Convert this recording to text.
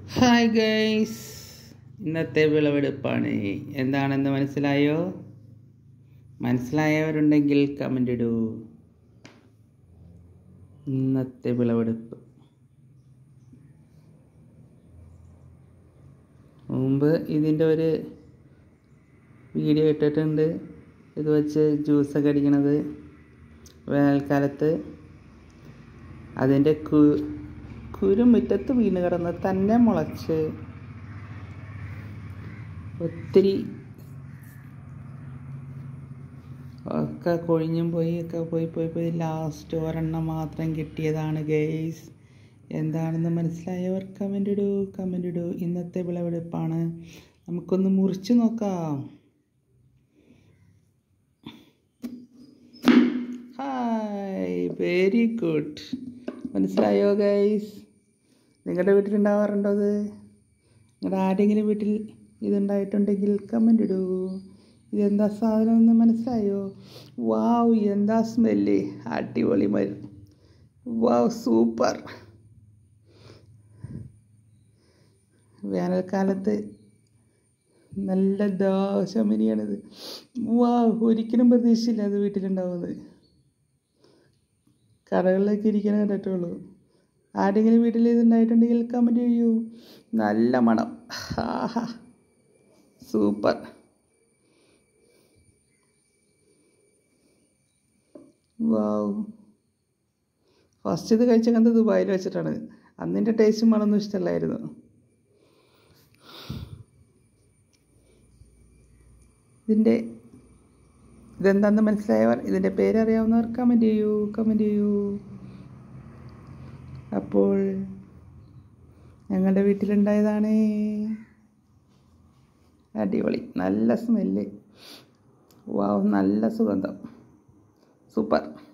hi guys ഇന്നത്തെ വിളവെടുപ്പാണ് എന്താണെന്ന് മനസ്സിലായോ മനസ്സിലായവരുണ്ടെങ്കിൽ കമൻ്റ് ഇടൂ ഇന്നത്തെ വിളവെടുപ്പ് മുമ്പ് ഇതിൻ്റെ ഒരു വീഡിയോ ഇട്ടിട്ടുണ്ട് ഇത് വെച്ച് ജ്യൂസൊക്കെ അടിക്കണത് വേനൽക്കാലത്ത് അതിൻ്റെ കു കുരു മുറ്റത്ത് വീണ് കിടന്ന് തന്നെ മുളച്ച് ഒത്തിരി ഒക്കെ കൊഴിഞ്ഞും പോയി ഒക്കെ പോയി പോയി പോയി ലാസ്റ്റ് ഒരെണ്ണം മാത്രം കിട്ടിയതാണ് ഗെയ്സ് എന്താണെന്ന് മനസ്സിലായവർ കമൻ്റ് ഇടൂ കമൻ്റ് ഇടൂ ഇന്നത്തെ വിളവെടുപ്പാണ് നമുക്കൊന്ന് മുറിച്ച് നോക്കാം ഹായ് വെരി ഗുഡ് മനസ്സിലായോ ഗൈസ് നിങ്ങളുടെ വീട്ടിലുണ്ടാവാറുണ്ടോ അത് നിങ്ങളുടെ ആരെങ്കിലും വീട്ടിൽ ഇതുണ്ടായിട്ടുണ്ടെങ്കിൽ കമൻ്റ് ഇടൂ ഇതെന്താ സാധനം എന്ന് മനസ്സിലായോ വാവ് എന്താ സ്മെല്ല് അടിപൊളി മരം വാവ് സൂപ്പർ വേനൽക്കാലത്ത് നല്ല ദോശമനിയാണിത് വാ ഒരിക്കലും പ്രതീക്ഷയില്ല അത് വീട്ടിലുണ്ടാവുന്നത് കടകളിലൊക്കെ ഇരിക്കണ കണ്ടിട്ടുള്ളൂ ആരെങ്കിലും വീട്ടിൽ ഇതുണ്ടായിട്ടുണ്ടെങ്കിൽ കമൻറ്റ് ചെയ്യൂ നല്ല മണം ആഹാ സൂപ്പർ വാവ് ഫസ്റ്റ് ഇത് കഴിച്ച കണ്ട് ദുബായിൽ വെച്ചിട്ടാണ് അന്നിൻ്റെ ടേസ്റ്റും മണമൊന്നും ഇഷ്ടമല്ലായിരുന്നു ഇതിൻ്റെ ഇതെന്താണെന്ന് മനസ്സിലായവർ ഇതിൻ്റെ പേരറിയാവുന്നവർ കമൻറ്റ് ചെയ്യൂ കമൻറ്റ് ചെയ്യൂ അപ്പോൾ ഞങ്ങളുടെ വീട്ടിലുണ്ടായതാണ് അടിപൊളി നല്ല സ്മെല്ല് വാവ് നല്ല സുഗന്ധം സൂപ്പർ